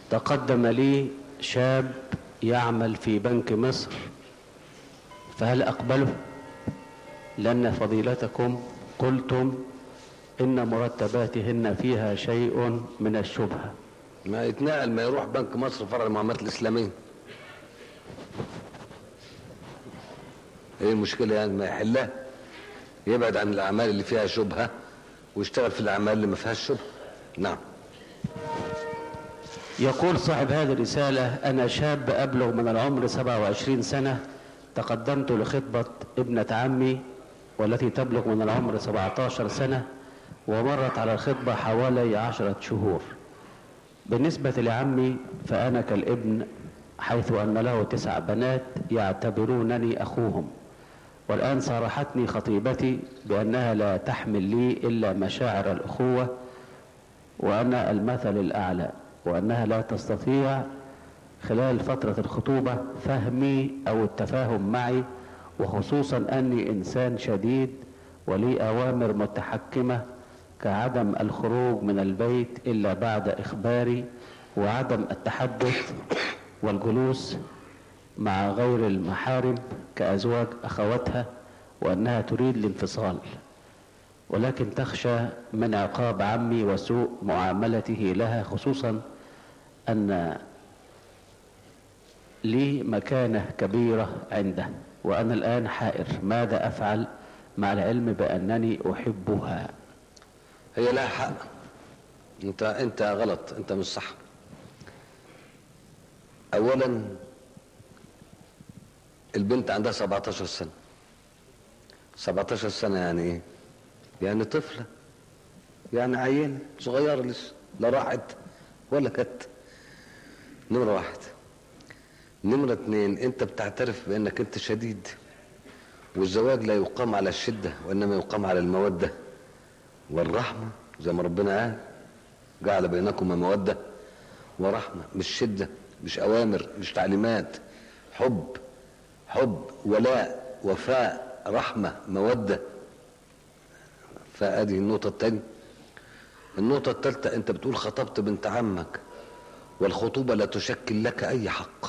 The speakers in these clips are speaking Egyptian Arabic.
تقدم لي شاب يعمل في بنك مصر فهل أقبله لأن فضيلتكم قلتم إن مرتباتهن فيها شيء من الشبهة ما يتنقل ما يروح بنك مصر فرع المعاملات الإسلامية ايه المشكلة يعني ما يحلها يبعد عن الأعمال اللي فيها شبهة ويشتغل في الأعمال اللي ما فيهاش شبهة نعم يقول صاحب هذه الرسالة أنا شاب أبلغ من العمر 27 سنة تقدمت لخطبة ابنة عمي والتي تبلغ من العمر 17 سنة ومرت على الخطبة حوالي عشرة شهور بالنسبة لعمي فأنا كالابن حيث أن له تسع بنات يعتبرونني أخوهم والآن صارحتني خطيبتي بأنها لا تحمل لي إلا مشاعر الأخوة وأنا المثل الأعلى وأنها لا تستطيع خلال فترة الخطوبة فهمي أو التفاهم معي وخصوصا أني إنسان شديد ولي أوامر متحكمة كعدم الخروج من البيت إلا بعد إخباري وعدم التحدث والجلوس مع غير المحارم كأزواج أخواتها وأنها تريد الانفصال ولكن تخشى من عقاب عمي وسوء معاملته لها خصوصا أن لي مكانة كبيرة عنده وأنا الآن حائر ماذا أفعل مع العلم بأنني أحبها هي لها حق انت انت غلط انت مش صح اولا البنت عندها 17 سنة 17 سنة يعني ايه يعني طفلة يعني عينة صغيرة لسه لا راحت ولا كت نمرة واحد نمرة اتنين انت بتعترف بانك انت شديد والزواج لا يقام على الشدة وانما يقام على المودة والرحمة زي ما ربنا قال جعل بينكما مودة ورحمة مش شدة مش أوامر مش تعليمات حب حب ولاء وفاء رحمة مودة فأدي النقطة التانية النقطة الثالثة أنت بتقول خطبت بنت عمك والخطوبة لا تشكل لك أي حق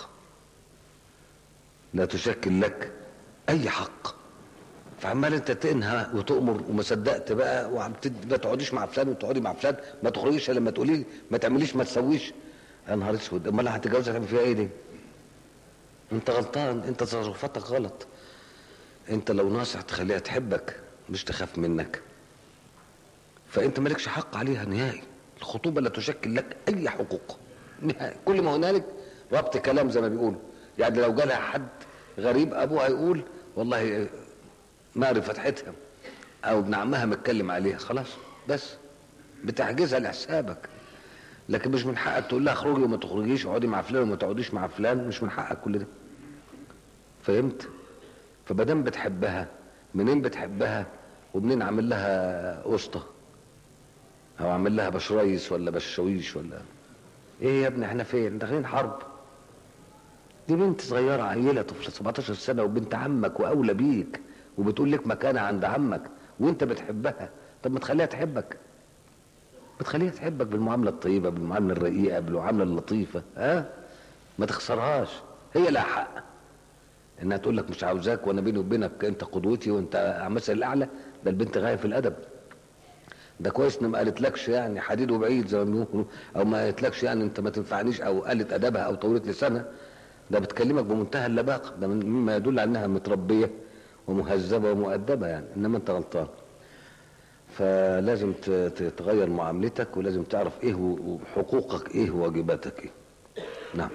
لا تشكل لك أي حق فعمال انت تنهى وتؤمر وما صدقت بقى وعمتد ما تقعديش مع فلان وتقعدي مع فلان ما تخرجيش الا لما تقولي لي ما تعمليش ما تسويش يا نهار اسود امال هتتجوز هتعمل فيها ايه دي؟ انت غلطان انت تصرفاتك غلط انت لو ناصح تخليها تحبك مش تخاف منك فانت مالكش حق عليها نهائي الخطوبه لا تشكل لك اي حقوق نهائي كل ما هنالك ربط كلام زي ما بيقولوا يعني لو جالها حد غريب ابوها يقول والله ماري فتحتها او ابن عمها متكلم عليها خلاص بس بتحجزها لحسابك لكن مش من حقك تقول لها اخرجي وما تخرجيش اقعدي مع فلان وما تقعديش مع فلان مش من حقك كل ده فهمت فمادام بتحبها منين بتحبها ومنين عامل لها قسطه او عامل لها بشريس ولا بشويش ولا ايه يا ابني احنا فين داخلين حرب دي بنت صغيره عيله طفله 17 سنه وبنت عمك واولى بيك وبتقول لك مكانها عند عمك وانت بتحبها طب ما تخليها تحبك بتخليها تحبك بالمعامله الطيبه بالمعامله الرقيقه بالمعامله اللطيفه ها ما تخسرهاش هي لها حق انها تقول لك مش عاوزاك وانا بيني وبينك انت قدوتي وانت مثل الاعلى ده البنت غايه في الادب ده كويس ان ما قالتلكش يعني حديد وبعيد زي ما بيقولوا او ما قالتلكش يعني انت ما تنفعنيش او قالت ادبها او طولت لسانها ده بتكلمك بمنتهى اللباقه ده مما يدل على انها متربيه ومهذبة ومؤدبة يعني إنما أنت غلطان فلازم تتغير معاملتك ولازم تعرف إيه حقوقك إيه وواجباتك إيه نعم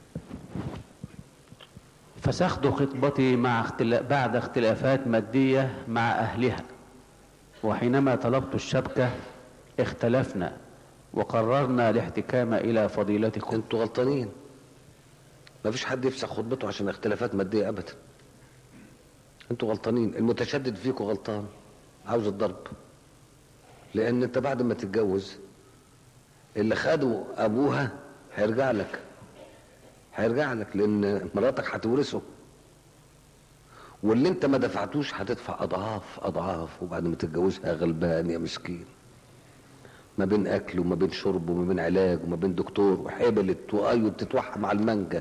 فسخت خطبتي مع اختلاف بعد اختلافات مادية مع أهلها وحينما طلبت الشبكة اختلفنا وقررنا الاحتكام إلى فضيلتكم انتوا غلطانين ما فيش حد يفسخ خطبته عشان اختلافات مادية أبدا انتوا غلطانين المتشدد فيكم غلطان عاوز الضرب لان انت بعد ما تتجوز اللي خده ابوها هيرجع لك هيرجع لك لان مراتك هتورثه واللي انت ما دفعتوش هتدفع اضعاف اضعاف وبعد ما تتجوزها غلبان يا مسكين ما بين اكل وما بين شرب وما بين علاج وما بين دكتور وحبلت وايوه بتتوحم على المانجا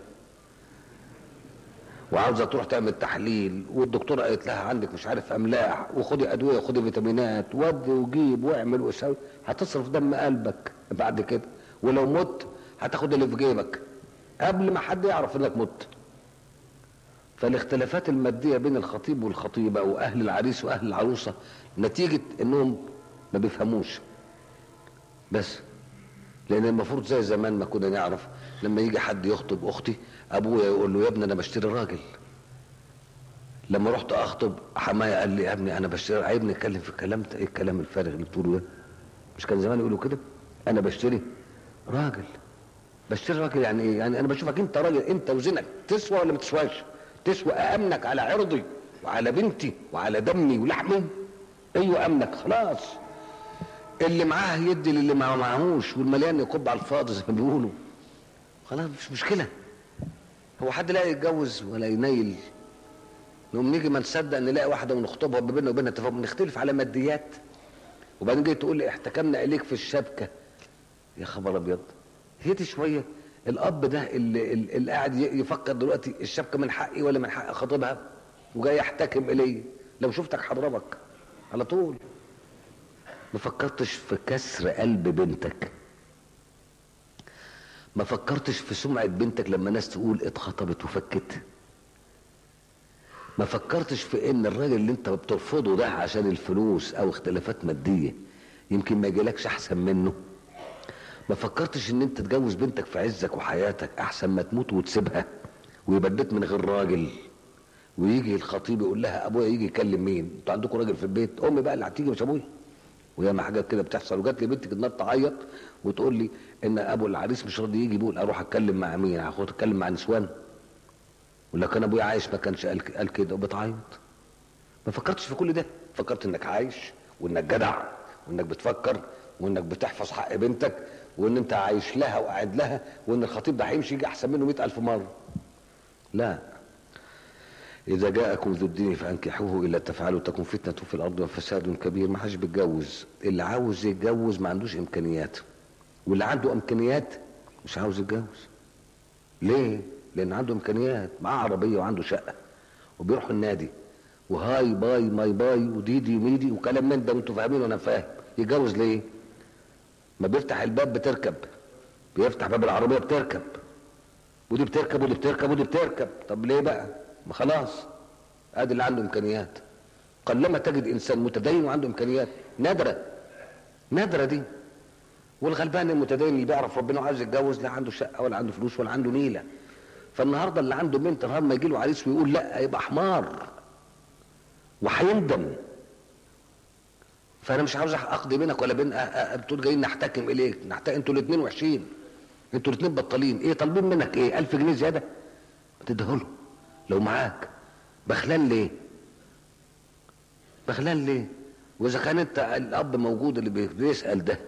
وعاوزه تروح تعمل تحليل والدكتوره قالت لها عندك مش عارف املاح وخدي ادويه وخدي فيتامينات ودي وجيب واعمل وسوي هتصرف دم قلبك بعد كده ولو مت هتاخد اللي في جيبك قبل ما حد يعرف انك مت فالاختلافات الماديه بين الخطيب والخطيبه واهل العريس واهل العروسه نتيجه انهم ما بيفهموش بس لان المفروض زي زمان ما كنا نعرف لما يجي حد يخطب اختي ابويا يقول له يا ابني انا بشتري راجل لما رحت اخطب حماية قال لي يا ابني انا بشتري عيب نتكلم في الكلام ده ايه الكلام الفارغ اللي بتقوله ده مش كان زمان يقولوا كده انا بشتري راجل بشتري راجل يعني ايه يعني انا بشوفك انت راجل انت وزنك تسوى ولا ما تسواش تسوى امنك على عرضي وعلى بنتي وعلى دمي ولحمي ايوه امنك خلاص اللي معاه يدي للي ما معهوش والمليان يكب على الفاضي زي ما بيقولوا خلاص مش مشكله هو حد لا يتجوز ولا ينيل نقوم نيجي ما نصدق نلاقي واحده ونخطبها بيننا وبينها تفاهم نختلف على ماديات وبعدين جاي تقول لي احتكمنا اليك في الشبكه يا خبر ابيض هدي شويه الاب ده اللي, اللي قاعد يفكر دلوقتي الشبكه من حقي ولا من حق خطيبها وجاي يحتكم الي لو شفتك هضربك على طول ما فكرتش في كسر قلب بنتك ما فكرتش في سمعة بنتك لما ناس تقول اتخطبت وفكت ما فكرتش في ان الراجل اللي انت بترفضه ده عشان الفلوس او اختلافات مادية يمكن ما يجيلكش احسن منه ما فكرتش ان انت تجوز بنتك في عزك وحياتك احسن ما تموت وتسيبها ويبقى البيت من غير راجل ويجي الخطيب يقول لها ابويا يجي يكلم مين انتوا عندكم راجل في البيت امي بقى اللي هتيجي مش ابويا وياما حاجات كده بتحصل وجات لي بنتي كده تعيط وتقول لي ان ابو العريس مش راضي يجي بيقول اروح اتكلم مع مين هاخد اتكلم مع نسوان ولا كان ابويا عايش ما كانش قال قال كده وبتعيط ما فكرتش في كل ده فكرت انك عايش وانك جدع وانك بتفكر وانك بتحفظ حق بنتك وان انت عايش لها وقاعد لها وان الخطيب ده هيمشي يجي احسن منه مئة الف مره لا إذا جاءكم ذو الدين فأنكحوه إلا تفعلوا تكون فتنة في الأرض وفساد كبير ما حدش بيتجوز اللي عاوز يتجوز ما عندوش إمكانيات واللي عنده إمكانيات مش عاوز يتجوز ليه؟ لأن عنده إمكانيات معاه عربية وعنده شقة وبيروح النادي وهاي باي ماي باي وديدي وميدي وكلام من ده وانتوا فاهمين وانا فاهم يتجوز ليه؟ ما بيفتح الباب بتركب بيفتح باب العربية بتركب ودي بتركب ودي بتركب ودي بتركب طب ليه بقى؟ ما خلاص ادي اللي عنده امكانيات قلما تجد انسان متدين وعنده امكانيات نادره نادره دي والغلبان المتدين اللي بيعرف ربنا وعايز يتجوز لا عنده شقه ولا عنده فلوس ولا عنده نيله فالنهارده اللي عنده بنت النهارده ما يجي له عريس ويقول لا يبقى حمار وهيندم فانا مش عاوز اقضي بينك ولا بين بتقول جايين نحتكم اليك نحتكم انتوا الاثنين وحشين انتوا الاثنين بطالين ايه طالبين منك ايه 1000 جنيه زياده تديهولهم لو معاك بخلان ليه بخلان ليه واذا كان انت الاب موجود اللي بيسال ده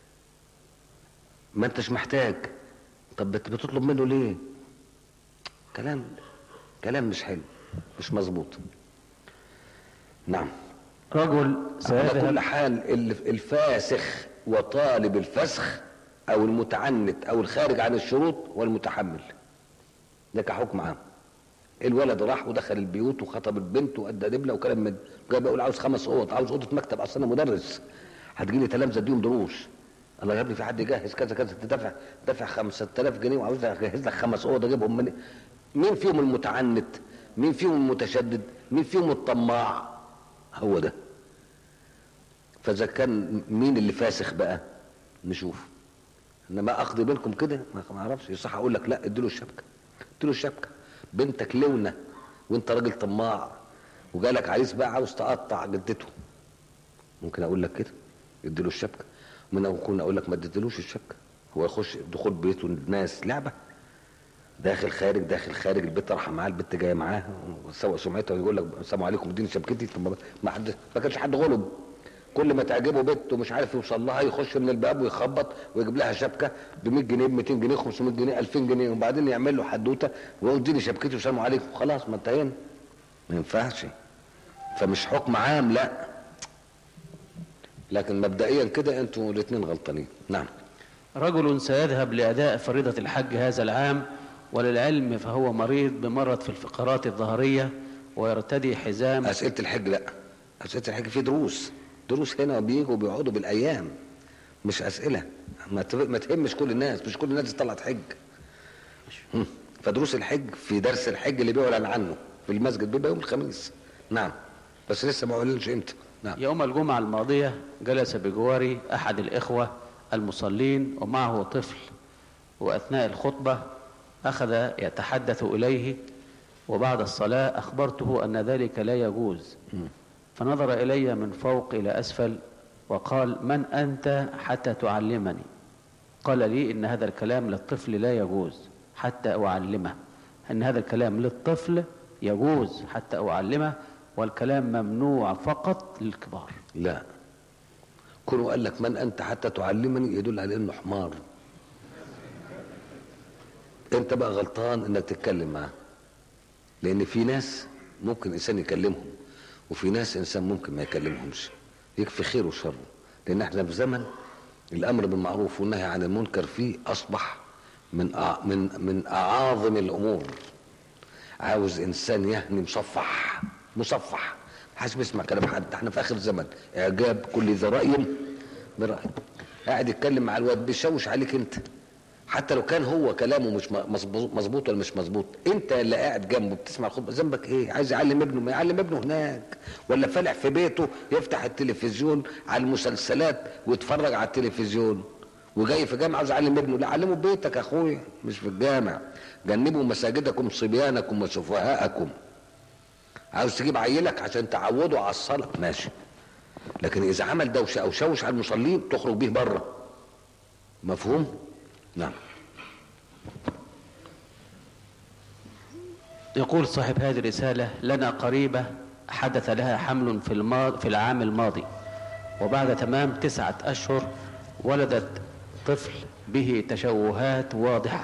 ما انتش محتاج طب بتطلب منه ليه كلام كلام مش حلو مش مظبوط نعم رجل على كل حال الفاسخ وطالب الفسخ او المتعنت او الخارج عن الشروط والمتحمل ده كحكم عام الولد راح ودخل البيوت وخطب البنت وادى دبله وكلام من جاي بيقول عاوز خمس اوض عاوز اوضه مكتب اصل انا مدرس هتجي لي تلامذه اديهم دروس الله يا ابني في حد يجهز كذا كذا تدفع دافع 5000 جنيه وعاوز اجهز لك خمس اوض اجيبهم من مين فيهم المتعنت مين فيهم المتشدد مين فيهم الطماع هو ده فاذا كان مين اللي فاسخ بقى نشوف انما اقضي بينكم كده ما اعرفش يصح اقول لك لا اديله الشبكه اديله الشبكه بنتك لونة وانت راجل طماع وجالك عريس بقى عاوز تقطع جدته ممكن اقول لك كده اديله الشبكه من ممكن اقول لك ما اديتلوش الشبكه هو يخش دخول بيته الناس لعبه داخل خارج داخل خارج البيت راح معاه البت جايه معاه وسوق سمعتها ويقول لك السلام عليكم اديني شبكتي طب ما حد ما كانش حد غلب كل ما تعجبه بنت ومش عارف يوصل لها يخش من الباب ويخبط ويجيب لها شبكه ب 100 جنيه ب 200 جنيه 500 جنيه 2000 جنيه وبعدين يعمل له حدوته ويقول اديني شبكتي والسلام عليكم خلاص ما انتهينا ما ينفعش فمش حكم عام لا لكن مبدئيا كده انتوا الاثنين غلطانين نعم رجل سيذهب لأداء فريضة الحج هذا العام وللعلم فهو مريض بمرض في الفقرات الظهرية ويرتدي حزام اسئله الحج لا اسئله الحج في دروس دروس هنا بيجوا بيقعدوا بالايام مش اسئله ما ت- ما تهمش كل الناس مش كل الناس طلعت حج هم. فدروس الحج في درس الحج اللي بيعلن عنه في المسجد بيبقى يوم الخميس نعم بس لسه ما اعلنش امتى نعم يوم الجمعة الماضية جلس بجواري أحد الإخوة المصلين ومعه طفل وأثناء الخطبة أخذ يتحدث إليه وبعد الصلاة أخبرته أن ذلك لا يجوز فنظر إلي من فوق إلى أسفل وقال من أنت حتى تعلمني قال لي إن هذا الكلام للطفل لا يجوز حتى أعلمه أن هذا الكلام للطفل يجوز حتى أعلمه والكلام ممنوع فقط للكبار لا كونه قال لك من انت حتى تعلمني يدل على انه حمار انت بقى غلطان انك تتكلم معاه لان في ناس ممكن انسان يكلمهم وفي ناس انسان ممكن ما يكلمهمش يكفي خير وشر لان احنا في زمن الامر بالمعروف والنهي عن المنكر فيه اصبح من أع... من من اعاظم الامور عاوز انسان يهني مصفح مصفح محدش بيسمع كلام حد احنا في اخر زمن اعجاب كل ذي راي براي قاعد يتكلم مع الواد بيشوش عليك انت حتى لو كان هو كلامه مش م- مظبوط مظبوط ولا مش مظبوط انت اللي قاعد جنبه بتسمع الخطبه ذنبك ايه عايز يعلم ابنه ما يعلم ابنه هناك ولا فالح في بيته يفتح التلفزيون على المسلسلات ويتفرج على التلفزيون وجاي في جامعه عاوز يعلم ابنه لا علمه في بيتك يا اخويا مش في الجامع جنبوا مساجدكم صبيانكم وسفهاءكم عاوز تجيب عيلك عشان تعوده على الصلاه ماشي لكن اذا عمل دوشه او شوش على المصلين تخرج بيه بره مفهوم نعم يقول صاحب هذه الرسالة لنا قريبة حدث لها حمل في, الماضي في العام الماضي وبعد تمام تسعة أشهر ولدت طفل به تشوهات واضحة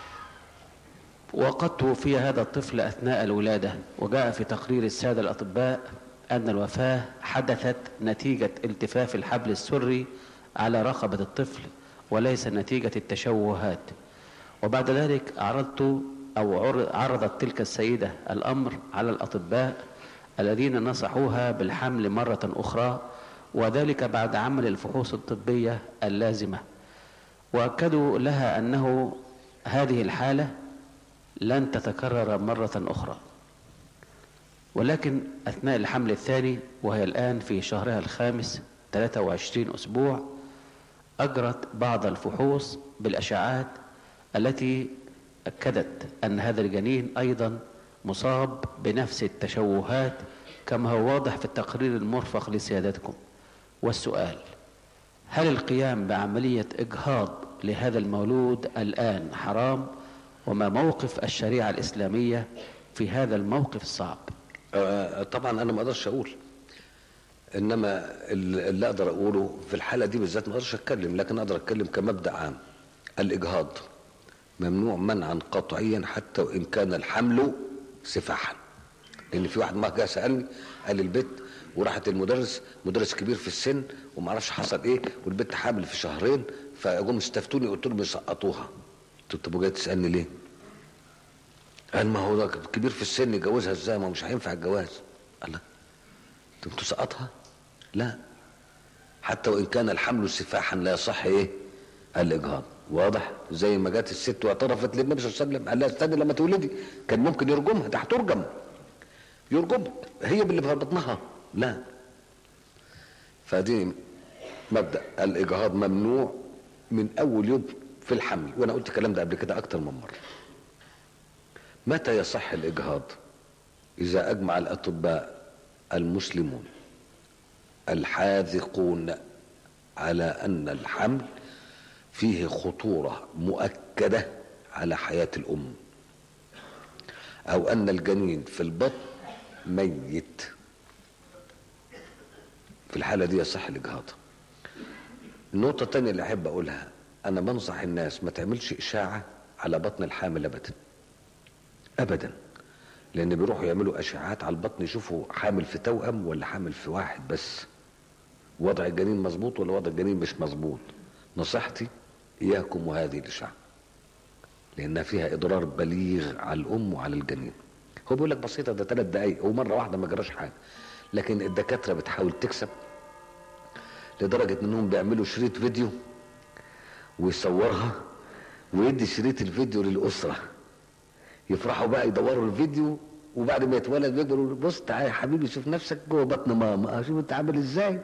وقد توفي هذا الطفل أثناء الولادة وجاء في تقرير السادة الأطباء أن الوفاة حدثت نتيجة التفاف الحبل السري على رقبة الطفل وليس نتيجة التشوهات وبعد ذلك عرضت أو عر- عرضت تلك السيدة الأمر على الأطباء الذين نصحوها بالحمل مرة أخرى وذلك بعد عمل الفحوص الطبية اللازمة وأكدوا لها أنه هذه الحالة لن تتكرر مرة أخرى ولكن أثناء الحمل الثاني وهي الآن في شهرها الخامس 23 أسبوع أجرت بعض الفحوص بالأشعات التي أكدت أن هذا الجنين أيضا مصاب بنفس التشوهات كما هو واضح في التقرير المرفق لسيادتكم والسؤال هل القيام بعملية إجهاض لهذا المولود الآن حرام وما موقف الشريعة الإسلامية في هذا الموقف الصعب آه، طبعا انا ما اقدرش اقول انما اللي اللي اقدر اقوله في الحاله دي بالذات ما اقدرش اتكلم لكن اقدر اتكلم كمبدا عام الاجهاض ممنوع منعا قطعيا حتى وان كان الحمل سفاحا لان في واحد ما جه سالني قال لي البيت وراحت المدرس مدرس كبير في السن وما اعرفش حصل ايه والبنت حامل في شهرين فجم استفتوني قلت لهم يسقطوها قلت له طب وجاي تسالني ليه؟ قال ما هو ده كبير في السن يجوزها ازاي ما هو مش هينفع الجواز قال لا انت تسقطها لا حتى وان كان الحمل سفاحا لا يصح ايه الاجهاض واضح زي ما جت الست واعترفت للنبي صلى الله عليه وسلم قال لها استني لما تولدي كان ممكن يرجمها ده هترجم يرجم هي باللي في بطنها لا فدي مبدا الاجهاض ممنوع من اول يوم في الحمل وانا قلت الكلام ده قبل كده اكتر من مره متى يصح الاجهاض اذا اجمع الاطباء المسلمون الحاذقون على ان الحمل فيه خطوره مؤكده على حياه الام او ان الجنين في البطن ميت في الحاله دي يصح الاجهاض النقطه الثانيه اللي احب اقولها انا بنصح الناس ما تعملش اشاعه على بطن الحامل ابدا ابدا لان بيروحوا يعملوا اشعاعات على البطن يشوفوا حامل في توأم ولا حامل في واحد بس وضع الجنين مظبوط ولا وضع الجنين مش مظبوط نصيحتي اياكم وهذه الاشعه لانها فيها اضرار بليغ على الام وعلى الجنين هو بيقول لك بسيطه ده ثلاث دقائق ومره واحده ما جراش حاجه لكن الدكاتره بتحاول تكسب لدرجه انهم بيعملوا شريط فيديو ويصورها ويدي شريط الفيديو للاسره يفرحوا بقى يدوروا الفيديو وبعد ما يتولد بيقولوا بص تعالى يا حبيبي شوف نفسك جوه بطن ماما شوف انت عامل ازاي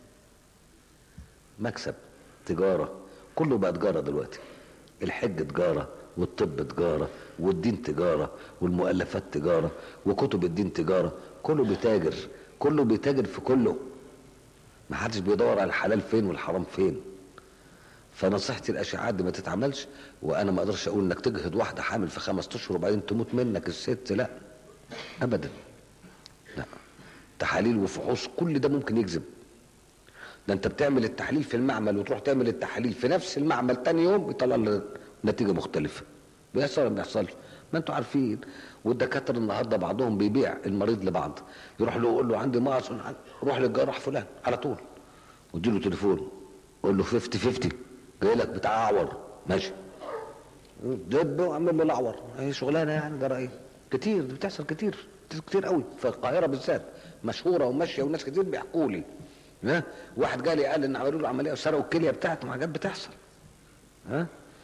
مكسب تجاره كله بقى تجاره دلوقتي الحج تجاره والطب تجاره والدين تجاره والمؤلفات تجاره وكتب الدين تجاره كله بيتاجر كله بيتاجر في كله ما حدش بيدور على الحلال فين والحرام فين فنصيحتي الاشعاعات دي ما تتعملش وانا ما اقدرش اقول انك تجهد واحده حامل في خمس اشهر وبعدين تموت منك الست لا ابدا لا تحاليل وفحوص كل ده ممكن يكذب ده انت بتعمل التحليل في المعمل وتروح تعمل التحاليل في نفس المعمل تاني يوم يطلع لك نتيجه مختلفه بيحصل ولا ما بيحصلش ما انتوا عارفين والدكاتره النهارده بعضهم بيبيع المريض لبعض يروح له يقول له عندي مغص روح للجراح فلان على طول واديله تليفون قول له 50 50 جاي لك بتاع اعور ماشي دب واعمل له الاعور هي شغلانه يعني جرى ايه كتير دي بتحصل كتير كتير قوي في القاهره بالذات مشهوره وماشيه وناس كتير بيحكوا لي ها واحد جالي قال ان عملوا له عمليه وسرقوا الكليه بتاعته حاجات بتحصل ها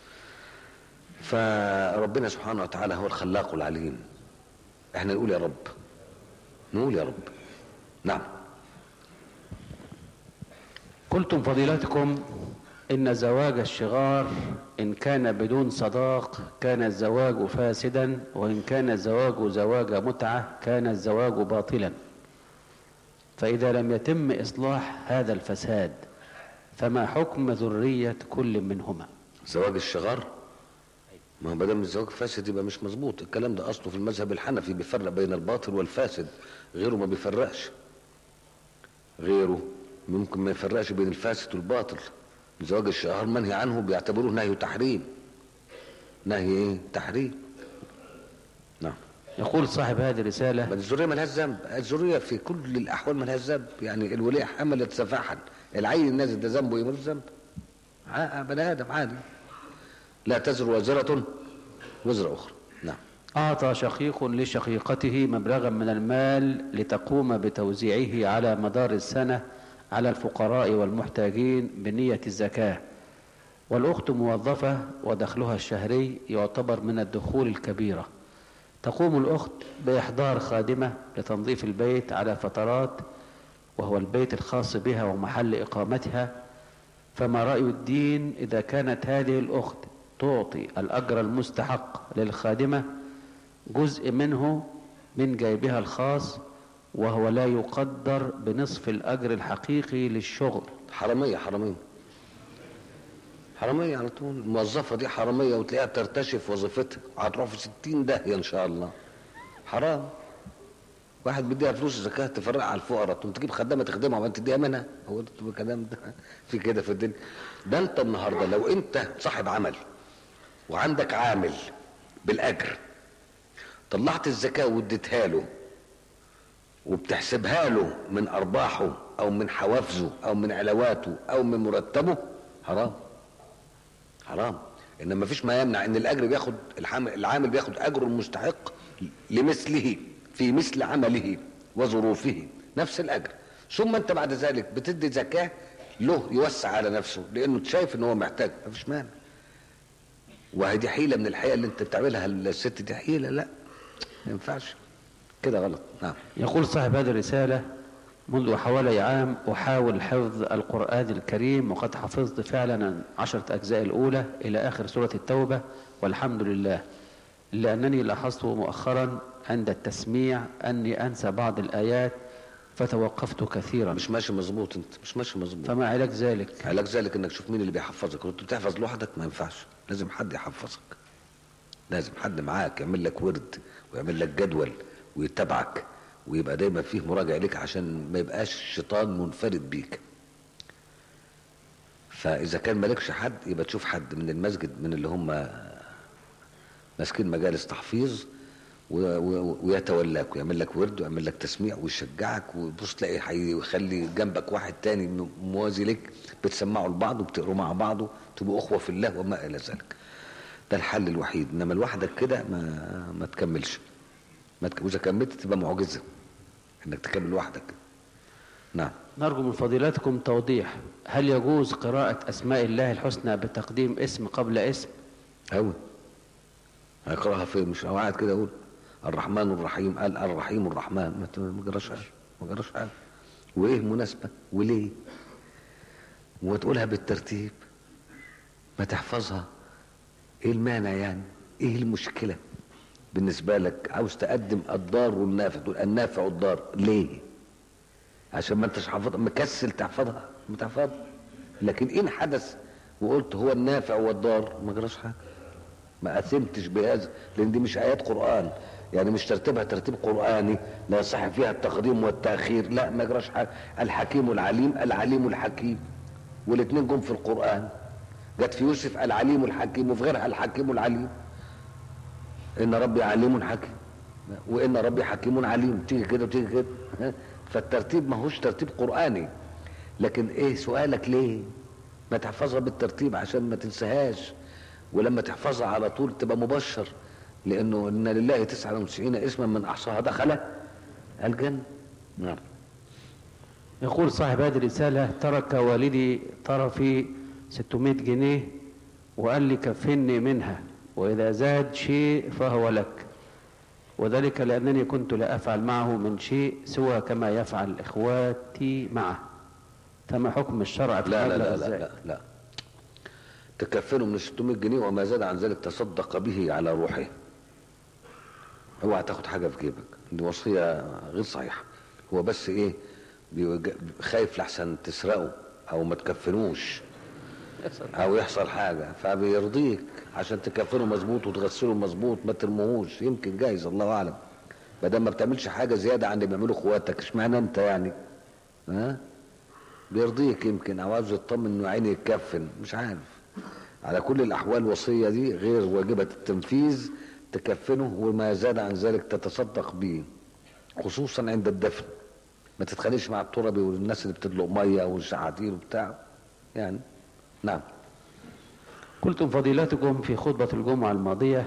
فربنا سبحانه وتعالى هو الخلاق العليم احنا نقول يا رب نقول يا رب نعم قلتم فضيلتكم إن زواج الشغار إن كان بدون صداق كان الزواج فاسدا وإن كان الزواج زواج متعة كان الزواج باطلا فإذا لم يتم إصلاح هذا الفساد فما حكم ذرية كل منهما زواج الشغار ما هو بدل الزواج فاسد يبقى مش مظبوط الكلام ده اصله في المذهب الحنفي بيفرق بين الباطل والفاسد غيره ما بيفرقش غيره ممكن ما يفرقش بين الفاسد والباطل زواج الشهر منهي عنه بيعتبروه نهي تحريم نهي ايه تحريم نعم يقول صاحب هذه ما الرسالة الذريه ملهاش ذنب الذريه في كل الاحوال ملهاش ذنب يعني الوليه حملت سفاحا العين النازل ده ذنبه ايه ملوش ذنب ع- بني ادم عادي لا تزر وازره وزر اخرى نعم أعطى شقيق لشقيقته مبلغا من المال لتقوم بتوزيعه على مدار السنة على الفقراء والمحتاجين بنية الزكاة والأخت موظفة ودخلها الشهري يعتبر من الدخول الكبيرة تقوم الأخت بإحضار خادمة لتنظيف البيت على فترات وهو البيت الخاص بها ومحل إقامتها فما رأي الدين إذا كانت هذه الأخت تعطي الأجر المستحق للخادمة جزء منه من جيبها الخاص وهو لا يقدر بنصف الأجر الحقيقي للشغل حراميه حراميه حراميه على طول الموظفه دي حراميه وتلاقيها بترتشف وظيفتها هتروح في 60 داهيه ان شاء الله حرام واحد بيديها فلوس زكاه تفرقها على الفقراء تقوم تجيب خدامه تخدمها وانت تديها منها هو ده الكلام ده في كده في الدنيا ده انت النهارده لو انت صاحب عمل وعندك عامل بالاجر طلعت الزكاه واديتها له وبتحسبها له من ارباحه او من حوافزه او من علاواته او من مرتبه حرام حرام انما مفيش ما يمنع ان الاجر بياخد الحام- العامل بياخد اجره المستحق لمثله في مثل عمله وظروفه نفس الاجر ثم انت بعد ذلك بتدي زكاه له يوسع على نفسه لانه شايف ان هو محتاج مفيش مانع وهي دي حيله من الحيل اللي انت بتعملها الست دي حيله لا ما ينفعش كده غلط نعم يقول صاحب هذه الرسالة منذ حوالي عام أحاول حفظ القرآن الكريم وقد حفظت فعلا عشرة أجزاء الأولى إلى آخر سورة التوبة والحمد لله لأنني لاحظت مؤخرا عند التسميع أني أنسى بعض الآيات فتوقفت كثيرا مش ماشي مظبوط انت مش ماشي مظبوط فما علاج ذلك علاج ذلك انك تشوف مين اللي بيحفظك كنت بتحفظ لوحدك ما ينفعش لازم حد يحفظك لازم حد معاك يعمل لك ورد ويعمل لك جدول ويتبعك ويبقى دايما فيه مراجع لك عشان ما يبقاش الشيطان منفرد بيك فاذا كان مالكش حد يبقى تشوف حد من المسجد من اللي هم ماسكين مجالس تحفيظ و- و- ويتولاك ويعمل لك ورد ويعمل لك تسميع ويشجعك وبص تلاقي هيخلي جنبك واحد تاني م- موازي لك بتسمعوا لبعض وبتقروا مع بعض تبقوا اخوه في الله وما الى ذلك ده الحل الوحيد انما لوحدك كده ما ما تكملش ما تك... واذا كملت تبقى معجزه انك تكمل لوحدك نعم نرجو من فضيلتكم توضيح هل يجوز قراءة أسماء الله الحسنى بتقديم اسم قبل اسم أوي هيقراها فين مش هو قاعد كده يقول الرحمن الرحيم قال الرحيم الرحمن ما ت- ما جراش حاجه ما جراش حاجه وايه مناسبه وليه وتقولها بالترتيب ما تحفظها ايه المانع يعني ايه المشكله بالنسبه لك عاوز تقدم الضار والنافع تقول النافع والضار ليه عشان ما انتش حافظها مكسل تحفظها ما تحفظها لكن ان حدث وقلت هو النافع والضار ما جراش حاجه ما اثمتش بهذا لان دي مش ايات قران يعني مش ترتيبها ترتيب قراني لا يصح فيها التقديم والتاخير لا ما يجراش حاجه الحكيم العليم العليم الحكيم والاثنين جم في القران جت في يوسف العليم الحكيم وفي غيرها الحكيم العليم ان ربي عليم حكيم وان ربي حكيم عليم تيجي كده وتيجي كده ها؟ فالترتيب ما هوش ترتيب قراني لكن ايه سؤالك ليه ما تحفظها بالترتيب عشان ما تنساهاش ولما تحفظها على طول تبقى مبشر لانه ان لله 99 اسما من احصاها دخل الجنه نعم يقول صاحب هذه الرسالة ترك والدي طرفي 600 جنيه وقال لي كفني منها وإذا زاد شيء فهو لك وذلك لأنني كنت لا أفعل معه من شيء سوى كما يفعل إخواتي معه فما حكم الشرع في لا لا المبلغ لا لا, الزائد؟ لا, لا. تكفله من 600 جنيه وما زاد عن ذلك تصدق به على روحه اوعى تاخد حاجه في جيبك دي وصيه غير صحيحه هو بس ايه بيوج- خايف لحسن تسرقه او ما تكفنوش او يحصل حاجه فبيرضيك عشان تكفنه مظبوط وتغسله مظبوط ما ترموهوش يمكن جايز الله اعلم ما دام ما بتعملش حاجه زياده عن اللي بيعملوا اخواتك اشمعنى انت يعني ها بيرضيك يمكن او عاوز يطمن انه عيني يتكفن مش عارف على كل الاحوال الوصيه دي غير واجبه التنفيذ تكفنه وما زاد عن ذلك تتصدق به خصوصا عند الدفن ما تتخانقش مع التربي والناس اللي بتدلق ميه والشعاتير وبتاع يعني نعم قلتم فضيلتكم في خطبة الجمعة الماضية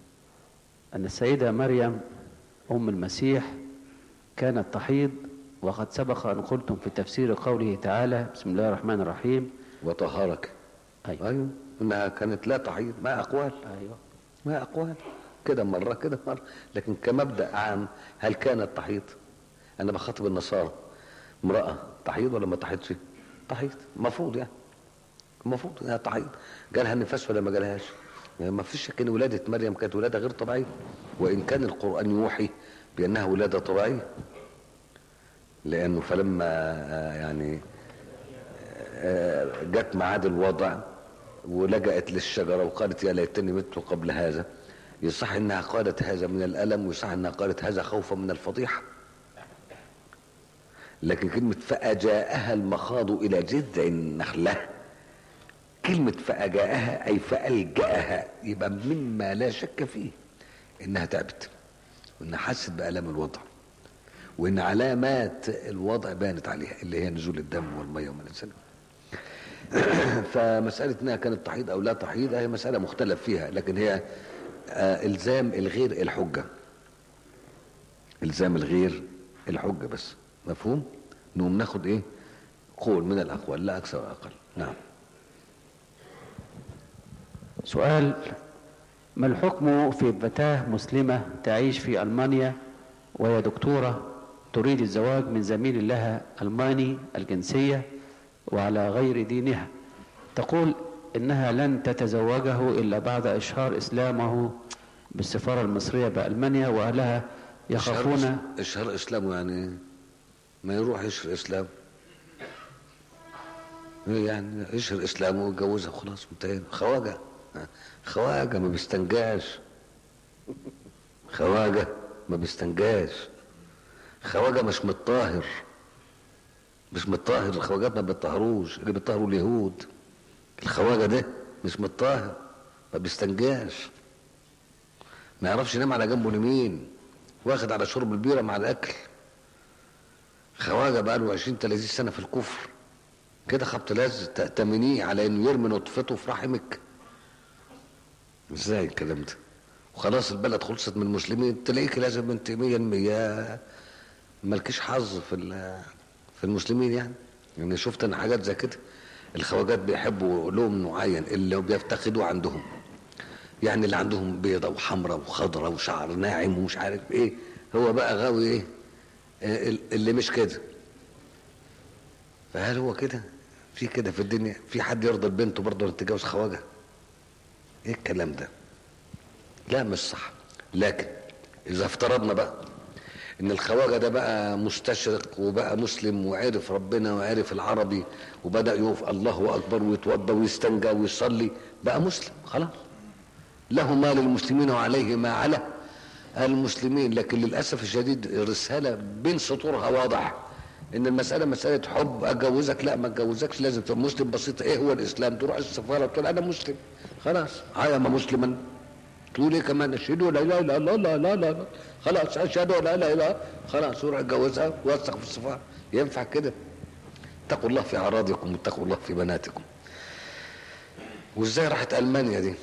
أن السيدة مريم أم المسيح كانت تحيض وقد سبق أن قلتم في تفسير قوله تعالى بسم الله الرحمن الرحيم وطهرك أيوة, ايوه انها كانت لا تحيض ما اقوال أيوة. ما اقوال كده مره كده مره لكن كمبدا عام هل كانت تحيض انا بخاطب النصارى امراه تحيض ولا ما تحيضش تحيض المفروض يعني المفروض انها تحيض جالها النفاس ولا ما جالهاش يعني ما فيش شك ان ولاده مريم كانت ولاده غير طبيعيه وان كان القران يوحي بانها ولاده طبيعيه لانه فلما آه، يعني آه، جت ميعاد الوضع ولجأت للشجرة وقالت يا ليتني مت قبل هذا يصح انها قالت هذا من الألم ويصح انها قالت هذا خوفا من الفضيحة لكن كلمة فأجاءها المخاض إلى جذع النخلة كلمة فأجاءها أي فألجأها يبقى مما لا شك فيه إنها تعبت وإنها حست بألم الوضع وإن علامات الوضع بانت عليها اللي هي نزول الدم والمية وما إلى ذلك فمسألة انها كانت تحيض او لا تحيض هي مسألة مختلف فيها لكن هي آه، الزام الغير الحجة الزام الغير الحجة بس مفهوم نقوم ناخد ايه قول من الاقوال لا اكثر ولا اقل نعم سؤال ما الحكم في فتاة مسلمة تعيش في ألمانيا وهي دكتورة تريد الزواج من زميل لها ألماني الجنسية وعلى غير دينها تقول إنها لن تتزوجه إلا بعد إشهار إسلامه بالسفارة المصرية بألمانيا وأهلها يخافون اشهر اسلامه يعني ما يروح يشهر اسلام يعني يشهر اسلامه ويتجوزها خلاص انتهينا خواجه خواجه ما بيستنجاش خواجه ما بيستنجاش خواجه مش متطهر مش متطهر الخواجات ما بيطهروش اللي بيطهروا اليهود الخواجه ده مش متطهر ما بيستنجاش ما يعرفش ينام على جنبه اليمين واخد على شرب البيره مع الاكل خواجه بقى له 20 30 سنه في الكفر كده خبط لاز تأتمنيه على انه يرمي نطفته في رحمك ازاي الكلام ده وخلاص البلد خلصت من المسلمين تلاقيك لازم انت 100% مالكيش حظ في ال- في المسلمين يعني يعني شفت انا حاجات زي كده الخواجات بيحبوا لون معين اللي بيفتقدوه عندهم يعني اللي عندهم بيضة وحمراء وخضراء وشعر ناعم ومش عارف ايه هو بقى غاوي ايه آه، اللي مش كده فهل هو كده في كده في الدنيا في حد يرضى بنته برضه ان تتجوز خواجه ايه الكلام ده لا مش صح لكن اذا افترضنا بقى ان الخواجه ده بقى مستشرق وبقى مسلم وعرف ربنا وعرف العربي وبدا يقف الله اكبر ويتوضا ويستنجى ويصلي بقى مسلم خلاص له ما للمسلمين وعليه ما على المسلمين لكن للاسف الشديد الرساله بين سطورها واضح ان المساله مساله حب اتجوزك لا ما اتجوزكش لازم تبقى مسلم بسيط ايه هو الاسلام تروح السفاره تقول انا مسلم خلاص عايم مسلما تقول ايه كمان اشهد لا اله الا الله لا لا لا لا خلاص اشهد لا اله الا خلاص روح اتجوزها وثق في السفاره ينفع كده اتقوا الله في اعراضكم واتقوا الله في بناتكم وازاي راحت المانيا دي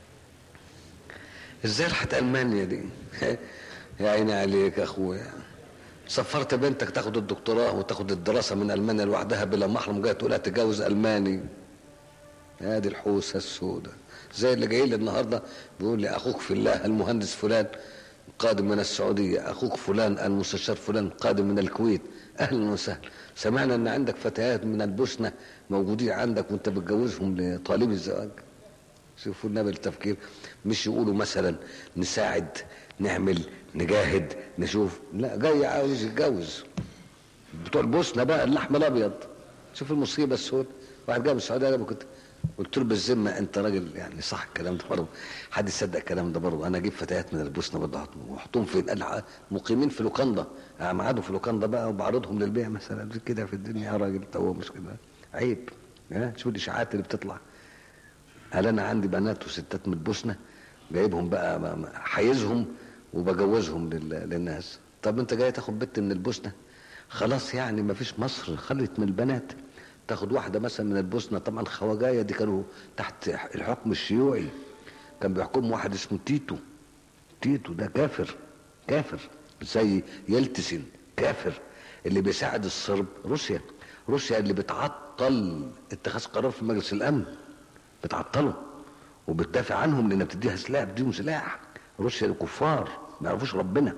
ازاي راحت المانيا دي يا عيني عليك يا اخويا سفرت بنتك تاخد الدكتوراه وتاخد الدراسه من المانيا لوحدها بلا محرم جاي تقول هتتجوز الماني هذه الحوسه السوداء زي اللي جاي لي النهارده بيقول لي اخوك في الله المهندس فلان قادم من السعوديه اخوك فلان المستشار فلان قادم من الكويت اهلا وسهلا سمعنا ان عندك فتيات من البوسنه موجودين عندك وانت بتجوزهم لطالب الزواج شوفوا النبي التفكير مش يقولوا مثلا نساعد نعمل نجاهد نشوف لا جاي عاوز يتجوز بتوع البوسنه بقى اللحم الابيض شوف المصيبه السود واحد جاي من السعوديه انا كنت قلت له بالذمه انت راجل يعني صح الكلام ده برضه حد يصدق الكلام ده برضه انا اجيب فتيات من البوسنه برضه واحطهم فين قال مقيمين في لوكاندا قعدوا في لوكاندا بقى وبعرضهم للبيع مثلا كده في الدنيا يا راجل هو مش كده عيب ها شوف الاشاعات اللي بتطلع قال انا عندي بنات وستات من البوسنه جايبهم بقى حيزهم وبجوزهم لل- للناس طب انت جاي تاخد بنت من البوسنه خلاص يعني ما فيش مصر خلت من البنات تاخد واحده مثلا من البوسنه طبعا خواجايه دي كانوا تحت الحكم الشيوعي كان بيحكم واحد اسمه تيتو تيتو ده كافر كافر زي يلتسن كافر اللي بيساعد الصرب روسيا روسيا اللي بتعطل اتخاذ قرار في مجلس الامن بتعطله وبتدافع عنهم لانها بتديها سلاح بتديهم سلاح روسيا الكفار ما يعرفوش ربنا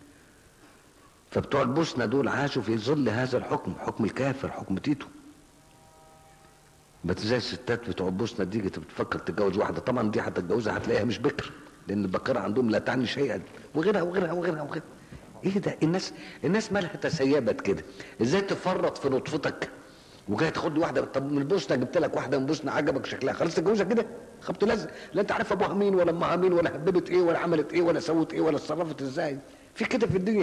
فبتوع البوسنه دول عاشوا في ظل هذا الحكم حكم الكافر حكم تيتو بس زي الستات بتوع البوسنه دي جت بتفكر تتجوز واحده طبعا دي هتتجوزها هتلاقيها مش بكر لان البكره عندهم لا تعني شيئا وغيرها وغيرها وغيرها وغيرها ايه ده الناس الناس مالها تسيبت كده ازاي تفرط في نطفتك وجاي تاخد لي واحده طب من البوسنه جبت لك واحده من البوسنه عجبك شكلها خلاص تتجوزها كده خبط لزق لا انت عارف ابوها مين ولا امها مين ولا هببت ايه ولا عملت ايه ولا سوت ايه ولا اتصرفت ازاي في كده في الدنيا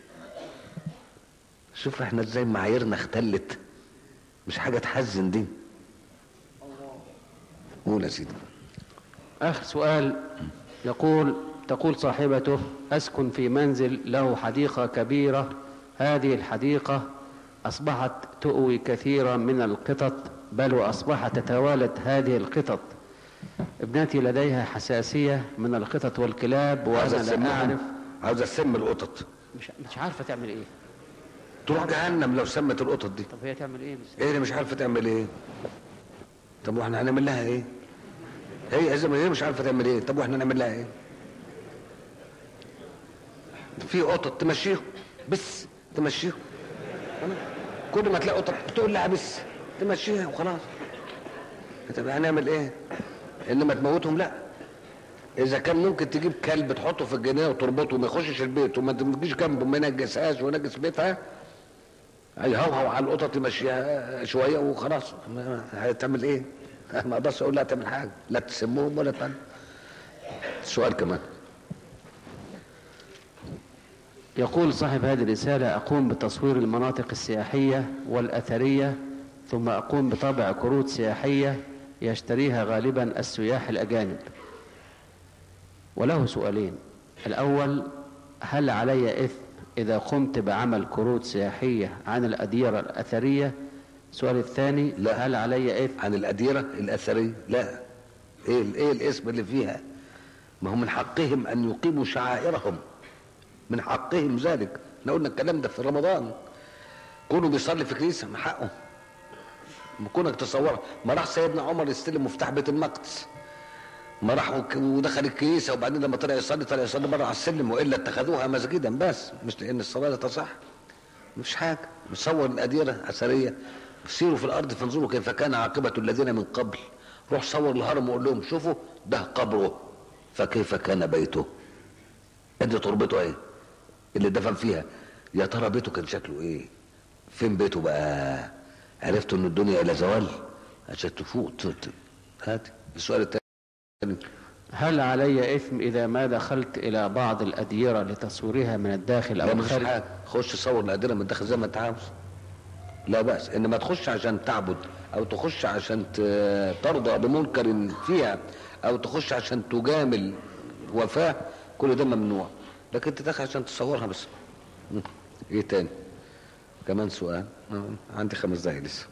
شوف احنا ازاي معاييرنا اختلت مش حاجه تحزن دي قول يا سيدي آخر سؤال يقول تقول صاحبته أسكن في منزل له حديقة كبيرة هذه الحديقة أصبحت تؤوي كثيرا من القطط بل وأصبحت تتوالد هذه القطط ابنتي لديها حساسية من القطط والكلاب عاوز وأنا لا اسمهم أعرف عاوز اسم القطط مش, مش عارفة تعمل إيه تروح جهنم لو سمت القطط دي طب هي تعمل إيه بس ايه اللي مش عارفه تعمل ايه طب واحنا هنعمل لها ايه هي اذا ما هي مش عارفه تعمل ايه طب واحنا نعمل لها ايه في قطط تمشيهم بس تمشيهم كل ما تلاقي قطط تقول لها بس تمشيها وخلاص طب هنعمل ايه انما تموتهم لا اذا كان ممكن تجيب كلب تحطه في الجنينه وتربطه وما يخشش البيت وما تجيش جنبه ما ينجسهاش وينجس بيتها هيهوهو على القطط يمشيها شويه وخلاص ما- هتعمل ايه؟ ما اقدرش اقول لها تعمل حاجه لا تسمهم ولا تعمل سؤال كمان يقول صاحب هذه الرسالة أقوم بتصوير المناطق السياحية والأثرية ثم أقوم بطبع كروت سياحية يشتريها غالبا السياح الأجانب وله سؤالين الأول هل علي إثم إذا قمت بعمل كروت سياحية عن الأديرة الأثرية السؤال الثاني لا. هل علي إثم عن الأديرة الأثرية لا ايه ايه الاسم اللي فيها ما هو من حقهم ان يقيموا شعائرهم من حقهم ذلك احنا قلنا الكلام ده في رمضان كونه بيصلي في كنيسه من حقه كونك تصور ما راح سيدنا عمر يستلم مفتاح بيت المقدس ما راح وك- ودخل الكنيسه وبعدين لما طلع يصلي طلع يصلي مره على السلم والا اتخذوها مسجدا بس مش لان الصلاه لا تصح مش حاجه مصور الاديره اثريه سيروا في الارض فانظروا كيف كان عاقبه الذين من قبل روح صور الهرم وقول لهم شوفوا ده قبره فكيف كان بيته ادي تربته ايه اللي دفن فيها يا ترى بيته كان شكله ايه فين بيته بقى عرفتوا ان الدنيا الى زوال عشان تفوق ت- ت- هات السؤال الثاني هل علي إثم إذا ما دخلت إلى بعض الأديرة لتصويرها من الداخل أو لا مش الخارج حاجه خش صور الادله من الداخل زي ما انت عاوز لا بأس انما تخش عشان تعبد او تخش عشان ت- ترضى بمنكر فيها او تخش عشان تجامل وفاه كل ده ممنوع لكن انت داخل عشان تصورها بس م. ايه تاني كمان سؤال آه، عندي خمس دقايق لسه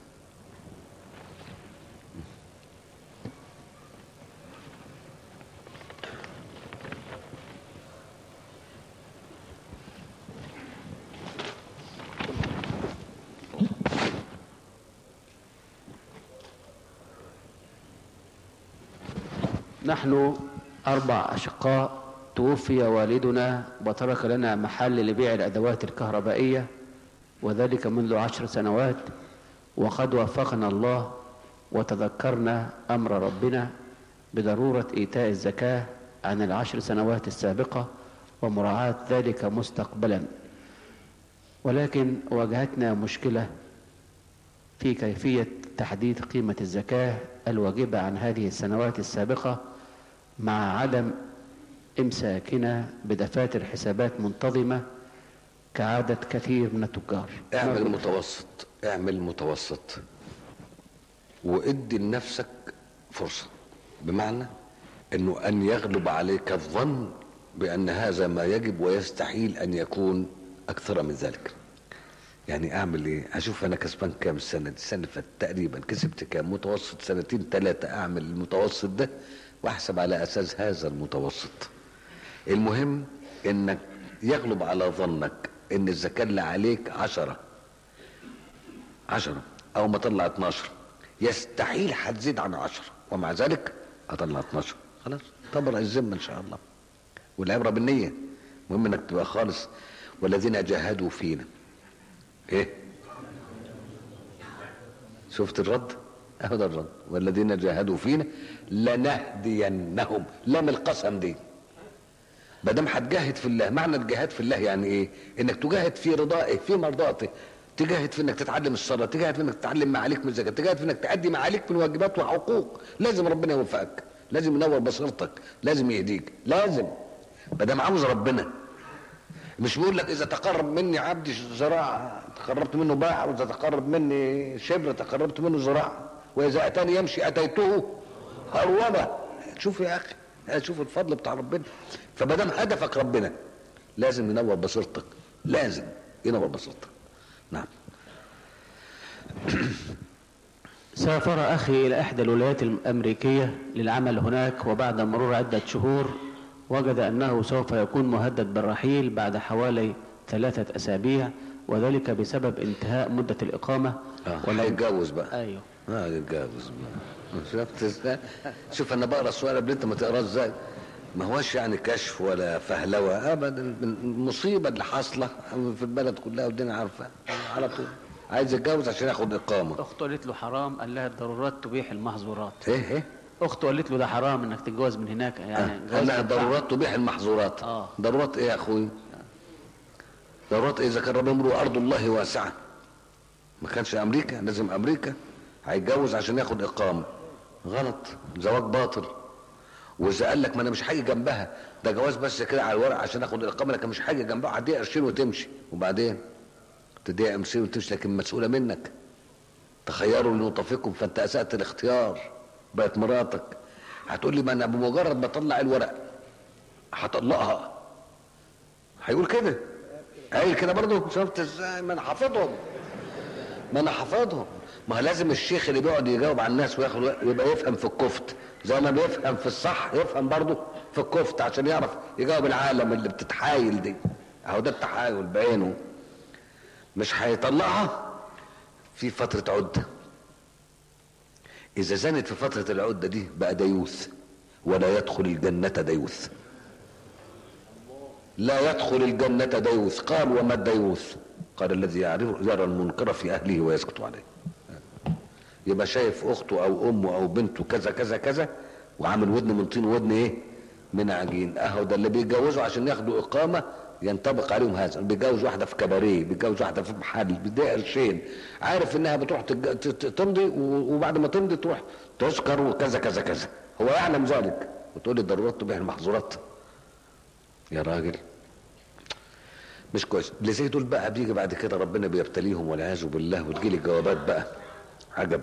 نحن أربع أشقاء توفي والدنا وترك لنا محل لبيع الأدوات الكهربائية وذلك منذ عشر سنوات وقد وفقنا الله وتذكرنا أمر ربنا بضرورة إيتاء الزكاة عن العشر سنوات السابقة ومراعاة ذلك مستقبلا ولكن واجهتنا مشكلة في كيفية تحديد قيمة الزكاة الواجبة عن هذه السنوات السابقة مع عدم إمساكنا بدفاتر حسابات منتظمة كعادة كثير من التجار اعمل متوسط اعمل متوسط وادي لنفسك فرصة بمعنى انه ان يغلب عليك الظن بان هذا ما يجب ويستحيل ان يكون اكثر من ذلك يعني اعمل ايه اشوف انا كسبان كام السنه دي السنه اللي فاتت تقريبا كسبت كام متوسط سنتين ثلاثه اعمل المتوسط ده واحسب على اساس هذا المتوسط المهم انك يغلب على ظنك ان الزكاه اللي عليك عشرة عشرة او ما طلع 12 يستحيل هتزيد عن عشرة ومع ذلك هطلع 12 خلاص تبرأ الذمه ان شاء الله والعبره بالنيه المهم انك تبقى خالص والذين جاهدوا فينا ايه شفت الرد اهو ده الرد والذين جاهدوا فينا لنهدينهم لام القسم دي ما دام هتجاهد في الله معنى الجهاد في الله يعني ايه انك تجاهد في رضائه في مرضاته تجاهد في انك تتعلم الصلاه تجاهد في انك تتعلم معاليك من الزكاه تجاهد في انك تأدي معاليك من واجبات وحقوق لازم ربنا يوفقك لازم ينور بصيرتك لازم يهديك لازم ما دام عاوز ربنا مش بيقول لك اذا تقرب مني عبدي ذراع تقربت منه باع واذا تقرب مني شبر تقربت منه ذراع واذا اتاني يمشي اتيته هروبه شوف يا اخي شوف الفضل بتاع ربنا فما دام هدفك ربنا لازم ينور بصيرتك لازم ينور بصيرتك نعم سافر أخي إلى إحدى الولايات الأمريكية للعمل هناك وبعد مرور عدة شهور وجد أنه سوف يكون مهدد بالرحيل بعد حوالي ثلاثة أسابيع وذلك بسبب انتهاء مدة الإقامة اه ولم- هيتجوز بقى أيوه اه يتجوز بقى شفت ازاي شوف انا بقرا السؤال قبل انت ما تقراه ازاي ما هوش يعني كشف ولا فهلوه ابدا المصيبه اللي حاصله في البلد كلها والدنيا عارفه على طول عايز يتجوز عشان ياخد اقامه أخته قالت له حرام قال لها الضرورات تبيح المحظورات ايه ايه أخته قالت له ده حرام إنك تتجوز من هناك يعني آه. جواز قال لها ينفع. الضرورات تبيح المحظورات آه. ضرورات ايه يا اخوي ضرورات ايه اذا كان ربنا يمر ارض الله واسعه ما كانش امريكا لازم امريكا هيتجوز عشان ياخد اقامه غلط زواج باطل واذا قال لك ما انا مش هاجي جنبها ده جواز بس كده على الورق عشان اخد الاقامه لكن مش هاجي جنبها هديها قرشين وتمشي وبعدين تديها قرشين وتمشي لكن مسؤوله منك تخيروا لنطفكم فانت اسات الاختيار بقت مراتك هتقول لي ما انا بمجرد ما اطلع الورق هطلقها هيقول كده قايل كده برضه شفت ازاي ما انا حافظهم ما انا حافظهم ما هو لازم الشيخ اللي بيقعد يجاوب على الناس وياخد وقت يبقى يفهم في الكفت زي ما بيفهم في الصح يفهم برضه في الكفت عشان يعرف يجاوب العالم اللي بتتحايل دي اهو ده التحايل بعينه مش هيطلعها في فترة عدة إذا زنت في فترة العدة دي بقى ديوث ولا يدخل الجنة ديوث لا يدخل الجنة ديوث قال وما الديوث قال الذي يعرف يرى المنكر في أهله ويسكت عليه يبقى شايف أخته أو أمه أو بنته كذا كذا كذا وعامل ودن من طين ودن إيه من عجين أهو ده اللي بيتجوزوا عشان ياخدوا إقامة ينطبق عليهم هذا بيتجوز واحدة في كباريه بيتجوز واحدة في محل بيديها قرشين عارف انها بتروح تج- ت- ت- تمضي و- وبعد ما تمضي تروح تسكر وكذا كذا كذا هو يعلم ذلك وتقول لي ضرورات تبيح المحظورات يا راجل مش كويس اللي زي دول بقى بيجي بعد كده ربنا بيبتليهم والعياذ بالله وتجيلي الجوابات بقى عجب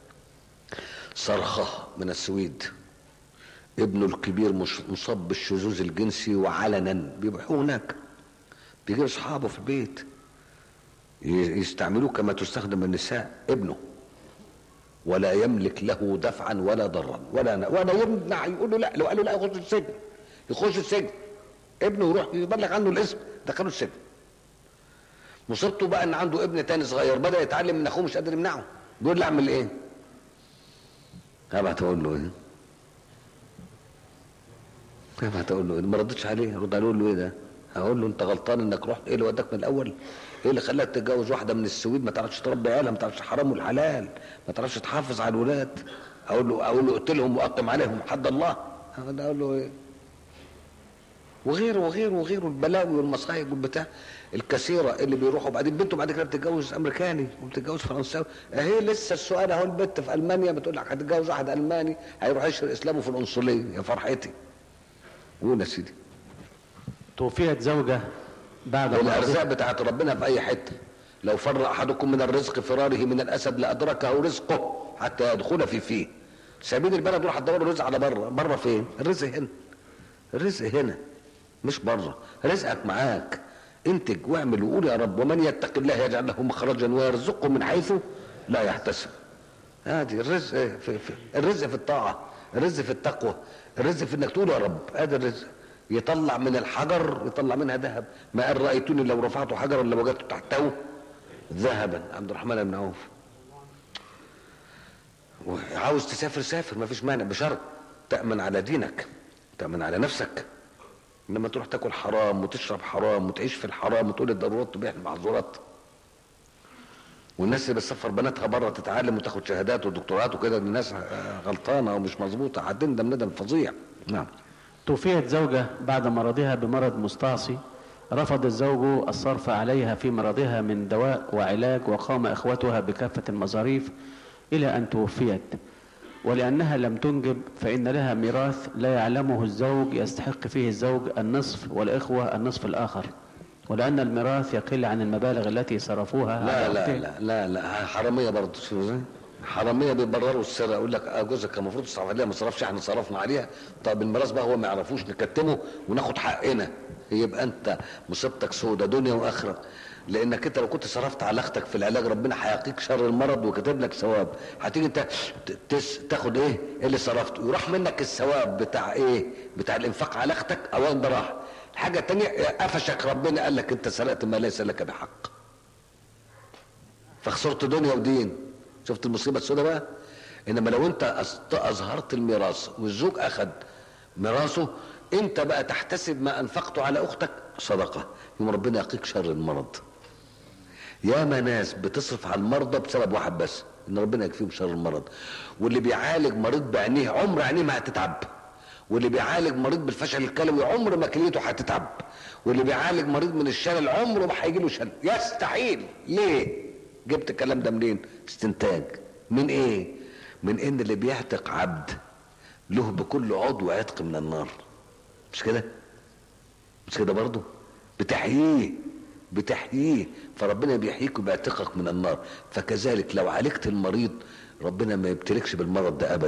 صرخة من السويد ابنه الكبير مش مصاب بالشذوذ الجنسي وعلنا بيبيعوه هناك بيجيب اصحابه في البيت ي- يستعملوه كما تستخدم النساء ابنه ولا يملك له دفعا ولا ضرا ولا ولا يمنع يقول له لا لو قال له لا يخش السجن يخش السجن ابنه يروح يبلغ عنه الاسم دخله السجن مصيبته بقى ان عنده ابن تاني صغير بدا يتعلم من اخوه مش قادر يمنعه بيقول له اعمل ايه هبعت اقول له ايه هبعت اقول له ايه ما ردتش عليه رد عليه اقول له ايه ده هقول له انت غلطان انك رحت ايه اللي وداك من الاول ايه اللي خلاك تتجوز واحده من السويد ما تعرفش تربي عيالها ما تعرفش حرام والحلال ما تعرفش تحافظ على الولاد اقول له اقول له اقتلهم واقم عليهم حد الله هذا اقول له ايه وغيره وغيره وغيره البلاوي والمصايب والبتاع الكثيره اللي بيروحوا بعدين بنته بعد كده بتتجوز امريكاني وبتتجوز فرنساوي اهي لسه السؤال اهو البت في المانيا بتقول لك هتتجوز واحد الماني هيروح يشهر اسلامه في القنصليه يا فرحتي قول يا سيدي توفيت زوجة بعد والارزاق مرضها بتاعت ربنا في اي حته لو فر احدكم من الرزق فراره من الاسد لادركه رزقه حتى يدخل في فيه سبيل البلد روح تدور الرزق على بره بره فين الرزق هنا الرزق هنا مش بره رزقك معاك انتج واعمل وقول يا رب ومن يتق الله يجعل له مخرجا ويرزقه من حيث لا يحتسب هذه الرزق في, في الرزق في الطاعه الرزق في التقوى الرزق في انك تقول يا رب هذا الرزق يطلع من الحجر يطلع منها ذهب ما قال رايتني لو رفعت حجرا لوجدت تحته ذهبا عبد الرحمن بن عوف وعاوز تسافر سافر ما فيش مانع بشرط تأمن على دينك تأمن على نفسك انما تروح تاكل حرام وتشرب حرام وتعيش في الحرام وتقول الضرورات تبيح المحظورات والناس اللي بتسفر بناتها بره تتعلم وتاخد شهادات ودكتورات وكده الناس غلطانه ومش مظبوطه هتندم ندم فظيع نعم توفيت زوجة بعد مرضها بمرض مستعصي رفض الزوج الصرف عليها في مرضها من دواء وعلاج وقام إخوتها بكافة المصاريف إلى أن توفيت ولأنها لم تنجب فإن لها ميراث لا يعلمه الزوج يستحق فيه الزوج النصف والإخوة النصف الآخر ولأن الميراث يقل عن المبالغ التي صرفوها لا على لا أختين. لا لا لا حراميه برضه شوف ازاي حراميه بيبرروا السر يقول لك آه جوزك كان المفروض تصرف عليها ما صرفش احنا صرفنا عليها طب الميراث بقى هو ما يعرفوش نكتمه وناخد حقنا يبقى انت مصيبتك سودة دنيا واخره لانك انت لو كنت صرفت على اختك في العلاج ربنا هيقيك شر المرض وكاتب لك ثواب هتيجي انت ت- تس تاخد ايه اللي صرفته يروح منك الثواب بتاع ايه بتاع الانفاق على اختك او ده راح الحاجه الثانيه قفشك ربنا قال لك انت سرقت ما ليس لك بحق فخسرت دنيا ودين شفت المصيبه السوداء بقى انما لو انت أص- اظهرت الميراث والزوج اخذ ميراثه انت بقى تحتسب ما انفقته على اختك صدقه يوم ربنا يقيك شر المرض ياما ناس بتصرف على المرضى بسبب واحد بس ان ربنا يكفيهم شر المرض واللي بيعالج مريض بعينيه عمر عينيه ما هتتعب واللي بيعالج مريض بالفشل الكلوي عمر ما كليته هتتعب واللي بيعالج مريض من الشلل عمره ما هيجي له شلل يستحيل ليه جبت الكلام ده منين استنتاج من ايه من ان اللي بيعتق عبد له بكل عضو عتق من النار مش كده مش كده برضه بتحييه بتحييه فربنا بيحييك وبيعتقك من النار فكذلك لو عالجت المريض ربنا ما يبتلكش بالمرض ده ابدا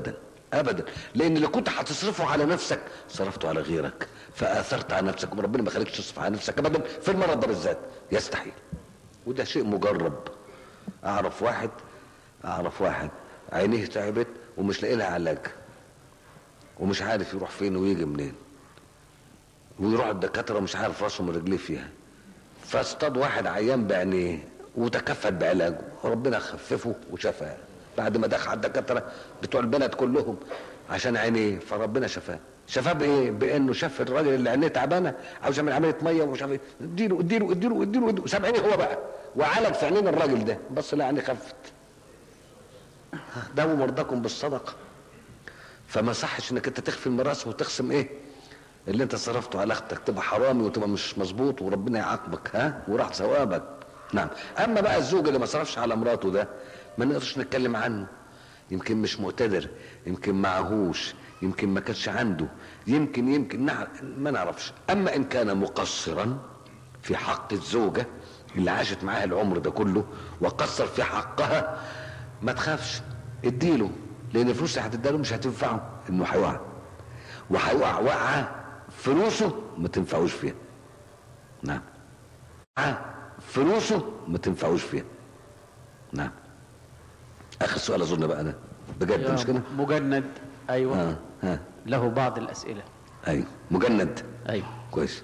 ابدا لان اللي كنت هتصرفه على نفسك صرفته على غيرك فاثرت على نفسك وربنا ما خليكش تصرف على نفسك ابدا في المرض ده بالذات يستحيل وده شيء مجرب اعرف واحد اعرف واحد عينيه تعبت ومش لاقي لها علاج ومش عارف يروح فين ويجي منين ويروح الدكاتره ومش عارف راسه من رجليه فيها فاصطاد واحد عيان بعينيه وتكفل بعلاجه ربنا خففه وشفاه بعد ما دخل على الدكاتره بتوع البلد كلهم عشان عينيه فربنا شفاه شفاه بايه؟ بانه شاف الراجل اللي عينيه تعبانه عاوز يعمل عمليه ميه ومش عارف ايه اديله اديله اديله اديله اديله ساب عينيه هو بقى وعالج في عينين الراجل ده بص لا عينيه خفت داووا مرضاكم بالصدقه فما صحش انك انت تخفي الميراث وتقسم ايه اللي انت صرفته على اختك تبقى حرامي وتبقى مش مظبوط وربنا يعاقبك ها وراح ثوابك نعم اما بقى الزوج اللي ما صرفش على مراته ده ما نقدرش نتكلم عنه يمكن مش مقتدر يمكن معهوش يمكن ما كانش عنده يمكن يمكن نع... ما نعرفش اما ان كان مقصرا في حق الزوجه اللي عاشت معاها العمر ده كله وقصر في حقها ما تخافش اديله لان الفلوس اللي هتديله مش هتنفعه انه هيقع وهيقع وقعه فلوسه ما تنفعوش فيها نعم وقعة فلوسه ما تنفعوش فيها نعم اخر سؤال اظن بقى ده بجد مش كده مجند ايوه ها ها له بعض الاسئله ايوه مجند ايوه كويس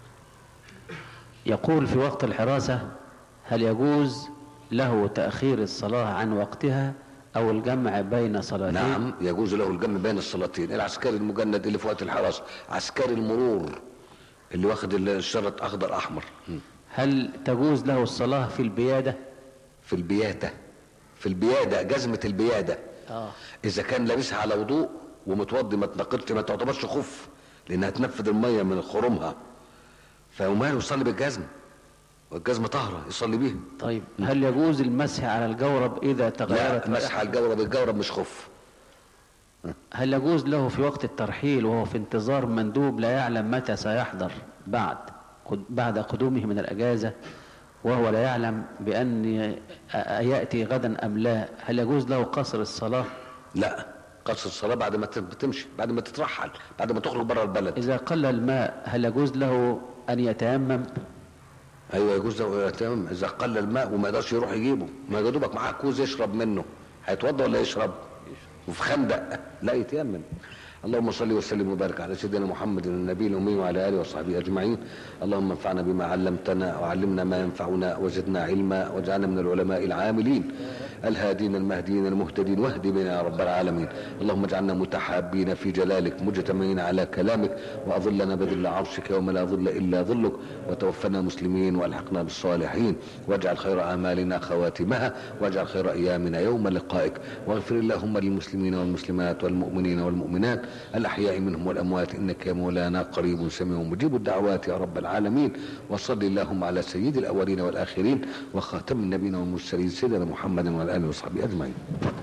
يقول في وقت الحراسه هل يجوز له تاخير الصلاه عن وقتها او الجمع بين صلاتين نعم يجوز له الجمع بين الصلاتين العسكري المجند اللي في وقت الحراسه عسكري المرور اللي واخد الشرط اخضر احمر م. هل تجوز له الصلاه في البياده في البياده في البياده جزمه البياده اه اذا كان لابسها على وضوء ومتوضي ما تنقضش ما تعتبرش خف لانها تنفذ الميه من خرمها فماله يصلي بالجزمه والجزمه طاهره يصلي بيها طيب هل يجوز المسح على الجورب اذا تغيرت لا مسح على الجورب الجورب مش خف هل يجوز له في وقت الترحيل وهو في انتظار مندوب لا يعلم متى سيحضر بعد قد- بعد قدومه من الأجازة وهو لا يعلم بأن ي- يأتي غدا أم لا هل يجوز له قصر الصلاة لا قصر الصلاه بعد ما تم- تمشي بعد ما تترحل بعد ما تخرج بره البلد إذا قل الماء هل يجوز له أن يتيمم ايوه يجوز له تمام اذا قل الماء وما يقدرش يروح يجيبه ما يا دوبك معاه كوز يشرب منه هيتوضا ولا يشرب وفي خندق لا يتيمم اللهم صل وسلم وبارك على سيدنا محمد النبي الامي وعلى اله وصحبه اجمعين اللهم انفعنا بما علمتنا وعلمنا ما ينفعنا وزدنا علما واجعلنا من العلماء العاملين الهادين المهديين المهتدين واهد بنا يا رب العالمين اللهم اجعلنا متحابين في جلالك مجتمعين على كلامك واظلنا بظل عرشك يوم لا ظل الا ظلك وتوفنا مسلمين والحقنا بالصالحين واجعل خير اعمالنا خواتمها واجعل خير ايامنا يوم لقائك واغفر اللهم للمسلمين والمسلمات والمؤمنين والمؤمنات الاحياء منهم والاموات انك يا مولانا قريب سميع مجيب الدعوات يا رب العالمين وصل اللهم على سيد الاولين والاخرين وخاتم النبيين والمرسلين سيدنا محمد وعلى اله وصحبه اجمعين